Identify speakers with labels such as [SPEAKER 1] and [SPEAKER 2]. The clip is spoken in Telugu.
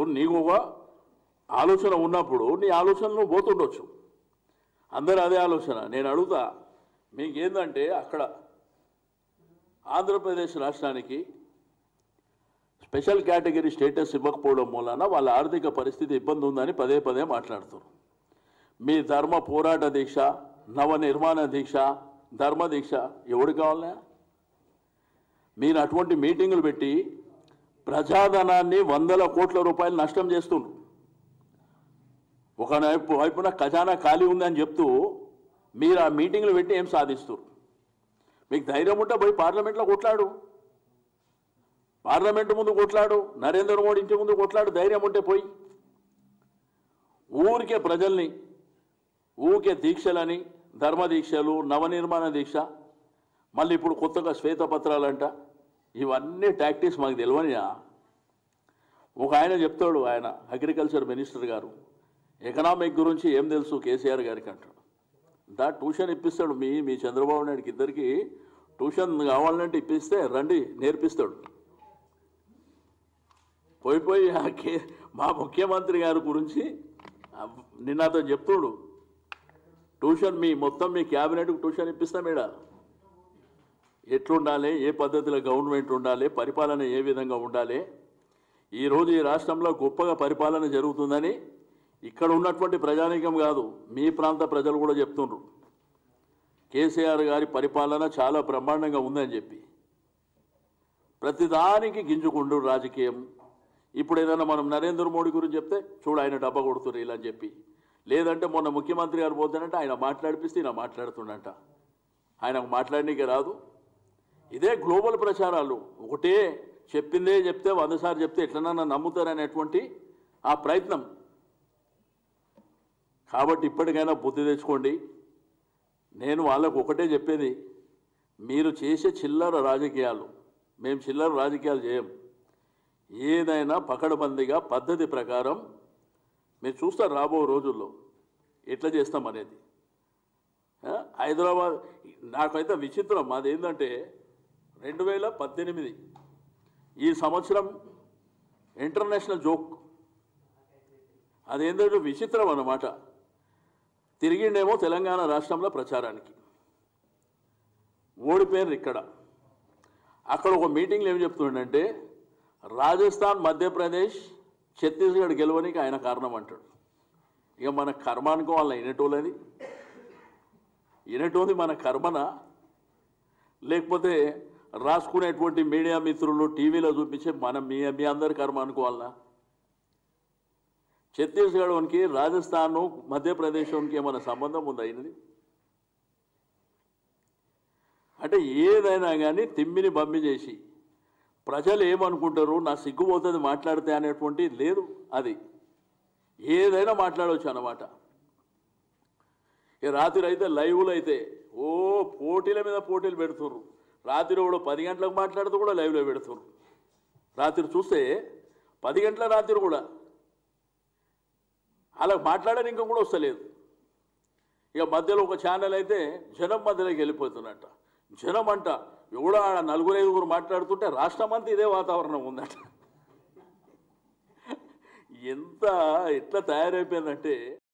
[SPEAKER 1] నీకు ఒక ఆలోచన ఉన్నప్పుడు నీ ఆలోచన నువ్వు పోతుండొచ్చు అందరూ అదే ఆలోచన నేను అడుగుతా మీకేందంటే అక్కడ ఆంధ్రప్రదేశ్ రాష్ట్రానికి స్పెషల్ కేటగిరీ స్టేటస్ ఇవ్వకపోవడం మూలన వాళ్ళ ఆర్థిక పరిస్థితి ఇబ్బంది ఉందని పదే పదే మాట్లాడుతారు మీ ధర్మ పోరాట దీక్ష నవ నిర్మాణ దీక్ష ధర్మ దీక్ష ఎవడు కావాలన్నా మీరు అటువంటి మీటింగులు పెట్టి ప్రజాధనాన్ని వందల కోట్ల రూపాయలు నష్టం చేస్తుండ్రు ఒక వైపు వైపున ఖజానా ఖాళీ ఉందని చెప్తూ మీరు ఆ మీటింగ్లు పెట్టి ఏం సాధిస్తారు మీకు ధైర్యం ఉంటే పోయి పార్లమెంట్లో కొట్లాడు పార్లమెంటు ముందు కొట్లాడు నరేంద్ర మోడీ ఇంటి ముందు కొట్లాడు ధైర్యం ఉంటే పోయి ఊరికే ప్రజల్ని ఊరికే దీక్షలని ధర్మ దీక్షలు నవనిర్మాణ దీక్ష మళ్ళీ ఇప్పుడు కొత్తగా శ్వేతపత్రాలంట ఇవన్నీ టాక్టిక్స్ మాకు తెలియనియా ఒక ఆయన చెప్తాడు ఆయన అగ్రికల్చర్ మినిస్టర్ గారు ఎకనామిక్ గురించి ఏం తెలుసు కేసీఆర్ గారికి అంటాడు దా ట్యూషన్ ఇప్పిస్తాడు మీ మీ చంద్రబాబు నాయుడుకి ఇద్దరికి ట్యూషన్ కావాలంటే ఇప్పిస్తే రండి నేర్పిస్తాడు పోయి పోయి ఆ కే మా ముఖ్యమంత్రి గారి గురించి ఆ నిన్న అతను చెప్తుడు ట్యూషన్ మీ మొత్తం మీ క్యాబినెట్కి ట్యూషన్ ఇప్పిస్తాం ఈడ ఎట్లుండాలి ఏ పద్ధతిలో గవర్నమెంట్ ఉండాలి పరిపాలన ఏ విధంగా ఉండాలి ఈరోజు ఈ రాష్ట్రంలో గొప్పగా పరిపాలన జరుగుతుందని ఇక్కడ ఉన్నటువంటి ప్రజానీకం కాదు మీ ప్రాంత ప్రజలు కూడా చెప్తుండ్రు కేసీఆర్ గారి పరిపాలన చాలా బ్రహ్మాండంగా ఉందని చెప్పి ప్రతిదానికి గింజుకుండు రాజకీయం ఇప్పుడు ఏదైనా మనం నరేంద్ర మోడీ గురించి చెప్తే చూడు ఆయన డబ్బా కొడుతున్నారు ఇలా అని చెప్పి లేదంటే మొన్న ముఖ్యమంత్రి గారు పోతానంటే ఆయన మాట్లాడిపిస్తే ఈయన మాట్లాడుతుండంట ఆయనకు మాట్లాడనీకే రాదు ఇదే గ్లోబల్ ప్రచారాలు ఒకటే చెప్పిందే చెప్తే వంద సార్లు చెప్తే ఎట్లనన్నా నమ్ముతారనేటువంటి ఆ ప్రయత్నం కాబట్టి ఇప్పటికైనా బుద్ధి తెచ్చుకోండి నేను వాళ్ళకు ఒకటే చెప్పేది మీరు చేసే చిల్లర రాజకీయాలు మేము చిల్లర రాజకీయాలు చేయం ఏదైనా పకడ్బందీగా పద్ధతి ప్రకారం మీరు చూస్తారు రాబో రోజుల్లో ఎట్లా చేస్తాం అనేది ఆ, హైదరాబాద్ నాకైతే విచిత్రం మాది ఏంటంటే రెండు వేల పద్దెనిమిది ఈ సంవత్సరం ఇంటర్నేషనల్ జోక్ అదేంటంటే విచిత్రం అన్నమాట తిరిగిండేమో తెలంగాణ రాష్ట్రంలో ప్రచారానికి ఓడిపోయారు ఇక్కడ అక్కడ ఒక మీటింగ్లో ఏం చెప్తుండంటే రాజస్థాన్ మధ్యప్రదేశ్ ఛత్తీస్గఢ్ గెలవనికి ఆయన కారణం అంటాడు ఇక మన కర్మ అనుకోవాలి ఇనటోళ్ళది ఇనటోది మన కర్మన లేకపోతే రాసుకునేటువంటి మీడియా మిత్రులు టీవీలో చూపించే మనం మీ మీ అందరి కర్మ అనుకోవాలనా ఛత్తీస్గఢ్ వానికి రాజస్థాన్ మధ్యప్రదేశ్కి ఏమైనా సంబంధం ఉందా అయినది అంటే ఏదైనా కానీ తిమ్మిని బమ్మి చేసి ప్రజలు ఏమనుకుంటారు నా సిగ్గుపోతుంది మాట్లాడితే అనేటువంటి లేదు అది ఏదైనా మాట్లాడవచ్చు అన్నమాట ఇక రాత్రి అయితే లైవ్లో అయితే ఓ పోటీల మీద పోటీలు పెడుతుర్రు రాత్రి కూడా పది గంటలకు మాట్లాడుతూ కూడా లైవ్లో పెడుతుర్రు రాత్రి చూస్తే పది గంటల రాత్రి కూడా అలా మాట్లాడని ఇంకా కూడా వస్తలేదు ఇక మధ్యలో ఒక ఛానల్ అయితే జనం మధ్యలోకి వెళ్ళిపోతున్నట్ట జనం అంట ఎవడో ఆడ నలుగురు ఐదుగురు మాట్లాడుతుంటే రాష్ట్రం అంతా ఇదే వాతావరణం ఉందట ఎంత ఎట్లా తయారైపోయిందంటే